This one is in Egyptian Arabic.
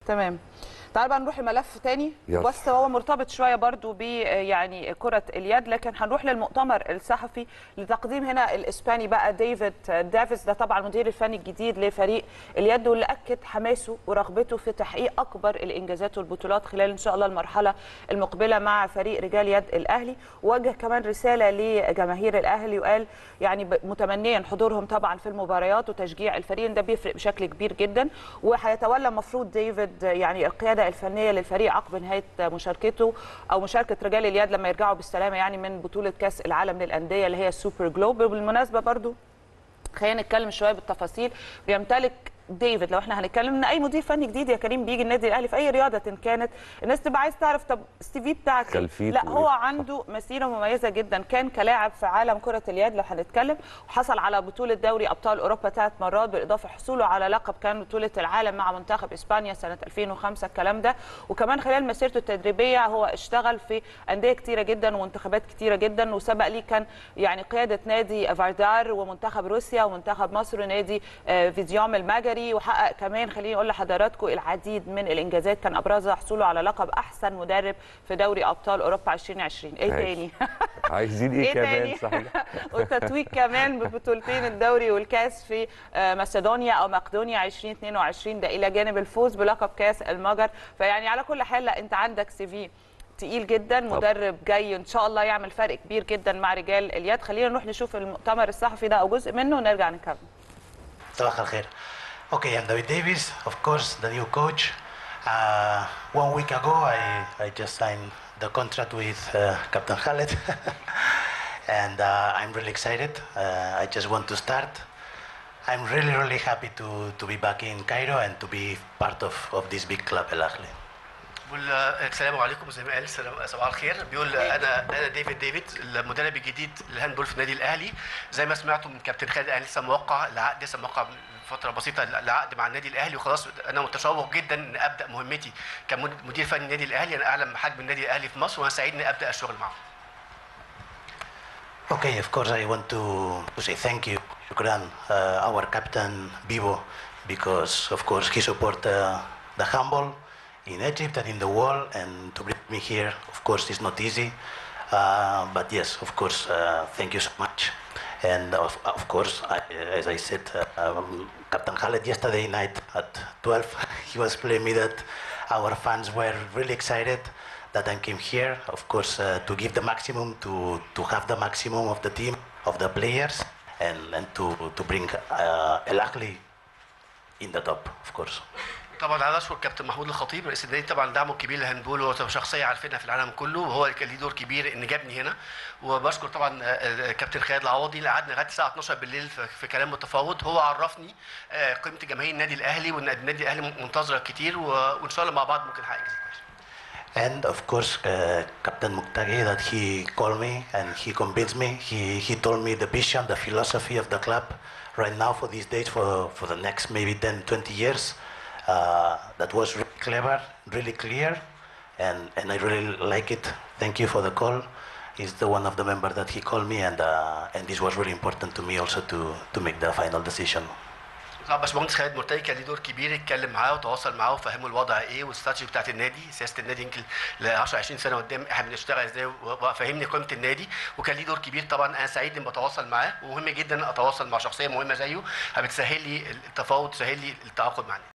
تمام تعال بقى نروح لملف تاني يلا. بس هو مرتبط شويه برضو ب يعني كره اليد لكن هنروح للمؤتمر الصحفي لتقديم هنا الاسباني بقى ديفيد دافيس ده طبعا المدير الفني الجديد لفريق اليد واللي اكد حماسه ورغبته في تحقيق اكبر الانجازات والبطولات خلال ان شاء الله المرحله المقبله مع فريق رجال يد الاهلي ووجه كمان رساله لجماهير الاهلي وقال يعني ب- متمنيا حضورهم طبعا في المباريات وتشجيع الفريق ده بيفرق بشكل كبير جدا وهيتولى المفروض ديفيد يعني القياده الفنيه للفريق عقب نهايه مشاركته او مشاركه رجال اليد لما يرجعوا بالسلامه يعني من بطوله كاس العالم للانديه اللي هي السوبر جلوب وبالمناسبه برضو خلينا نتكلم شويه بالتفاصيل بيمتلك ديفيد لو احنا هنتكلم ان اي مدير فني جديد يا كريم بيجي النادي الاهلي في اي رياضه إن كانت الناس تبقى عايز تعرف طب السي في بتاعك إيه؟ خلفيته لا هو إيه؟ عنده مسيره مميزه جدا كان كلاعب في عالم كره اليد لو هنتكلم وحصل على بطوله دوري ابطال اوروبا ثلاث مرات بالاضافه حصوله على لقب كان بطوله العالم مع منتخب اسبانيا سنه 2005 الكلام ده وكمان خلال مسيرته التدريبيه هو اشتغل في انديه كتيره جدا ومنتخبات كتيره جدا وسبق ليه كان يعني قياده نادي فاردار ومنتخب روسيا ومنتخب مصر ونادي آه، فيديوم المجري وحقق كمان خليني اقول لحضراتكم العديد من الانجازات كان ابرزها حصوله على لقب احسن مدرب في دوري ابطال اوروبا 2020 ايه ماشي. تاني عايزين ايه, ايه كمان تاني صحيح والتتويج كمان ببطولتين الدوري والكاس في آه، ماسيدونيا او مقدونيا 2022 ده الى جانب الفوز بلقب كاس المجر فيعني على كل حال لا انت عندك سي في تقيل جدا مدرب جاي ان شاء الله يعمل فرق كبير جدا مع رجال اليد خلينا نروح نشوف المؤتمر الصحفي ده او جزء منه ونرجع نكمل صباح الخير. Okay, I'm David Davis, of course, the new coach. Uh, one week ago, I, I just signed the contract with uh, Captain Khaled, and uh, I'm really excited. Uh, I just want to start. I'm really, really happy to, to be back in Cairo and to be part of, of this big club, Al Ahly. بيقول آه، السلام عليكم زي ما قال سلام- صباح الخير بيقول آه، انا انا ديفيد ديفيد المدرب الجديد للهاندبول في النادي الاهلي زي ما سمعتوا من كابتن خالد انا لسه موقع لعقد لسه موقع من فتره بسيطه لعقد مع النادي الاهلي وخلاص انا متشوق جدا ان ابدا مهمتي كمدير فني النادي الاهلي انا اعلم حجم النادي الاهلي في مصر وانا سعيد اني ابدا الشغل معه Okay, of course, I want to, to say thank you, Shukran, uh, our captain, Bibo, because, of course, he support uh, the humble in Egypt and in the world, and to bring me here, of course, is not easy. Uh, but yes, of course, uh, thank you so much. And of, of course, I, as I said, uh, um, Captain Khaled yesterday night at 12, he was telling me that our fans were really excited that I came here, of course, uh, to give the maximum, to, to have the maximum of the team, of the players, and, and to, to bring uh, El Ahly in the top, of course. طبعا عايز اشكر كابتن محمود الخطيب رئيس النادي طبعا دعمه الكبير للهاندبول وهو شخصيه عارفينها في العالم كله وهو كان ليه دور كبير ان جابني هنا وبشكر طبعا آه، آه، كابتن خالد العوضي اللي قعدنا لغايه الساعه 12 بالليل في في كلام متفاوض هو عرفني آه، قيمه جماهير النادي الاهلي وان النادي الاهلي منتظره كتير و- وان شاء الله مع بعض ممكن نحقق انجاز كويس And of course, uh, Captain Muktagi, that he called me and he convinced me. He, he told me the vision, the philosophy of the club right now for these days, for, for the next maybe 10, 20 years. Uh, that was really clever, really clear, and, and I really like it. Thank you for the call. He's the one of the members that he called me, and, uh, and this was really important to me also to, to make the final decision. طبعا باشمهندس خالد مرتضي كان ليه دور كبير اتكلم معاه وتواصل معاه وفهمه الوضع ايه والاستراتيجي بتاعت النادي سياسه النادي يمكن ل 10 20 سنه قدام احنا بنشتغل ازاي وفهمني قيمه النادي وكان ليه دور كبير طبعا انا سعيد اني بتواصل معاه ومهم جدا اتواصل مع شخصيه مهمه زيه بتسهل لي التفاوض تسهل لي التعاقد مع النادي